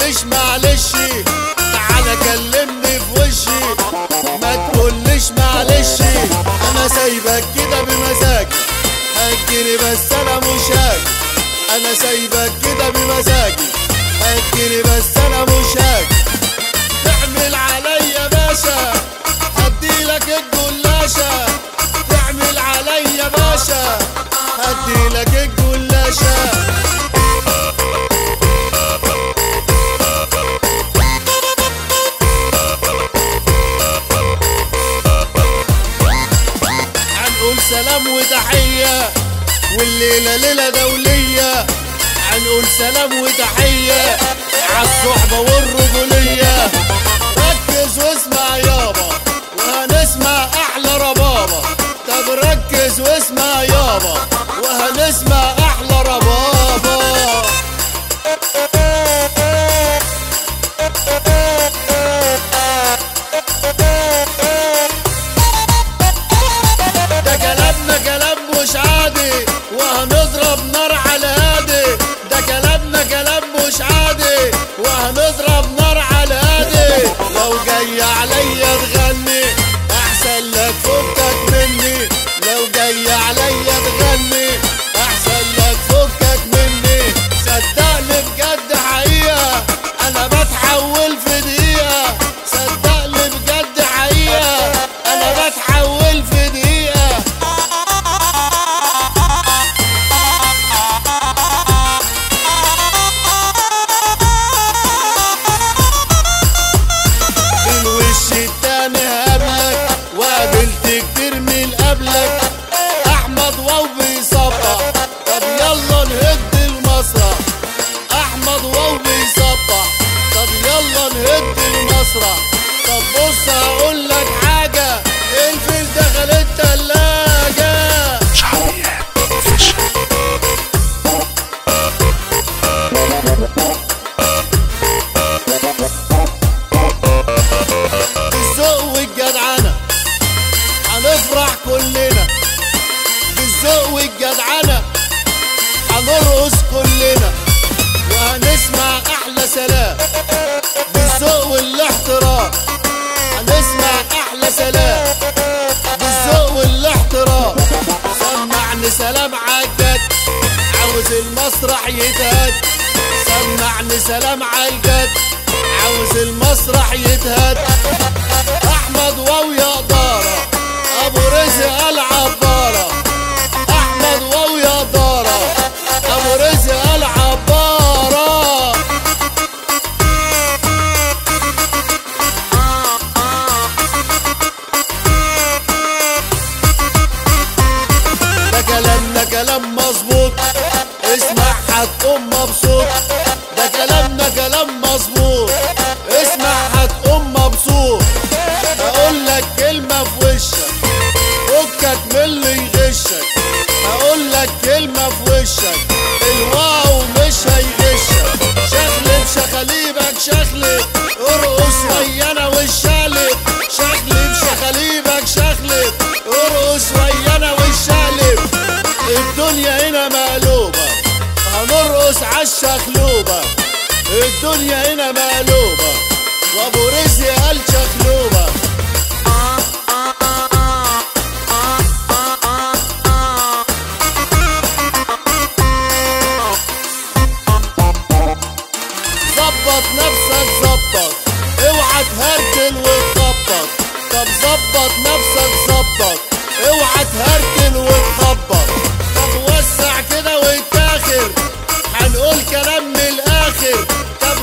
تقوليش معلش تعالى كلمني في وشي ما تقوليش معلش انا سايبك كده بمزاجي هتجيني بس انا مش هاجي انا سايبك كده بمزاجي هتجيني بس انا مش هاجي تعمل عليا باشا هديلك الجلاشة تعمل عليا باشا هديلك الجلاشة هنقول سلام وتحية والليلة ليلة دولية هنقول سلام وتحية عالصحبة والرجولية ركز واسمع يابا وهنسمع أحلى ربابة طب ركز واسمع يابا وهنسمع أحلى ربابة ده كلامنا كلام مش عادي وهنضرب نار على هادي ده كلامنا كلام مش عادي وهنضرب نار على هادي لو جاي عليا تغني احسن لك فكك مني لو جاي عليا تغني احسن لك فكك مني صدقني بجد حقيقة انا بتحول في دقيقة صدقني بجد حقيقة انا بتحول في دقيقة بالوش التاني هقابلك وقابلت كتير من قبلك احمد واو بيصبح طب يلا نهد المسرح احمد واو بيصبح طب يلا نهد المسرح طب بص هقول لك حاجه الفيل دخل التلاجه شعبيات اوفيشال بالذوق والجدعنة هنفرح كلنا بالذوق والجدعنة هنرقص كلنا وهنسمع أحلى سلام بالذوق والاحترام هنسمع أحلى سلام بالذوق والاحترام سمعني سلام عالجد عاوز المسرح يتهد سمعني سلام عالجد عاوز المسرح يتهد احمد واو يا دارة ابو رزق العبارة احمد واو يا دارة ابو رزق العبارة ده كلامنا كلام مظبوط اسمع هتقوم مبسوط ده كلامنا كلام مظبوط اسمع هتقوم مبسوط هقول لك كلمة في وشك فكك من اللي يغشك هقول لك كلمة في وشك الواو مش هيغشك شخلب شخاليبك شخلب ارقص ويانا والشقلب شخلب شخاليبك شخلب ارقص ويانا والشقلب الدنيا هنا مقلوبة هنرقص عالشخلوبة الدنيا هنا مقلوبة وابو رزق قال شخلوبة ظبط نفسك ظبط اوعى تهرتل وتخبط طب ظبط نفسك ظبط اوعى تهرتل وتخبط طب وسع كده واتاخر هنقول كلام من الاخر طب